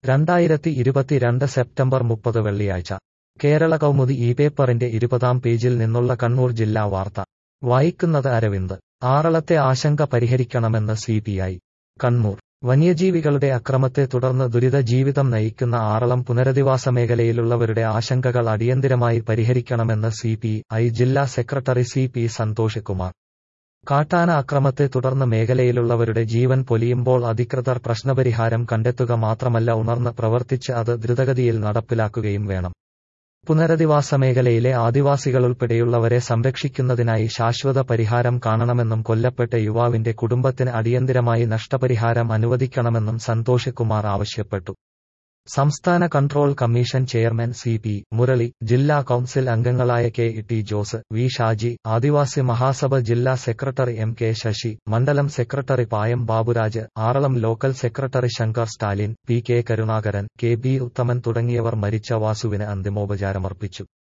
രണ്ടായിരത്തി ഇരുപത്തിരണ്ട് സെപ്റ്റംബർ മുപ്പത് വെള്ളിയാഴ്ച കേരള കൗമുദി ഈ പേപ്പറിന്റെ ഇരുപതാം പേജിൽ നിന്നുള്ള കണ്ണൂർ ജില്ലാ വാർത്ത വായിക്കുന്നത് അരവിന്ദ് ആറളത്തെ ആശങ്ക പരിഹരിക്കണമെന്ന് സിപിഐ കണ്ണൂർ വന്യജീവികളുടെ അക്രമത്തെ തുടർന്ന് ദുരിത ജീവിതം നയിക്കുന്ന ആറളം പുനരധിവാസ മേഖലയിലുള്ളവരുടെ ആശങ്കകൾ അടിയന്തിരമായി പരിഹരിക്കണമെന്ന് സിപിഐ ജില്ലാ secretary C P Santhosh Kumar കാട്ടാന അക്രമത്തെ തുടർന്ന് മേഖലയിലുള്ളവരുടെ ജീവൻ പൊലിയുമ്പോൾ അധികൃതർ പ്രശ്നപരിഹാരം കണ്ടെത്തുക മാത്രമല്ല ഉണർന്ന് പ്രവർത്തിച്ച് അത് ദ്രുതഗതിയിൽ നടപ്പിലാക്കുകയും വേണം പുനരധിവാസ മേഖലയിലെ ആദിവാസികളുൾപ്പെടെയുള്ളവരെ സംരക്ഷിക്കുന്നതിനായി ശാശ്വത പരിഹാരം കാണണമെന്നും കൊല്ലപ്പെട്ട യുവാവിന്റെ കുടുംബത്തിന് അടിയന്തിരമായി നഷ്ടപരിഹാരം അനുവദിക്കണമെന്നും സന്തോഷ് കുമാർ ആവശ്യപ്പെട്ടു സംസ്ഥാന control commission chairman C P Murali ജില്ലാ കൌൺസിൽ അംഗങ്ങളായ K T Jose V Shaji Adivasi Mahasabha ജില്ലാ സെക്രട്ടറി എം കെ ശശി മണ്ഡലം secretary Payam Baburaj Aralam local secretary Shankar Stalin P K Karunakaran K B Uthaman തുടങ്ങിയവർ മരിച്ച വാസുവിന് അന്തിമോപചാരമർപ്പിച്ചു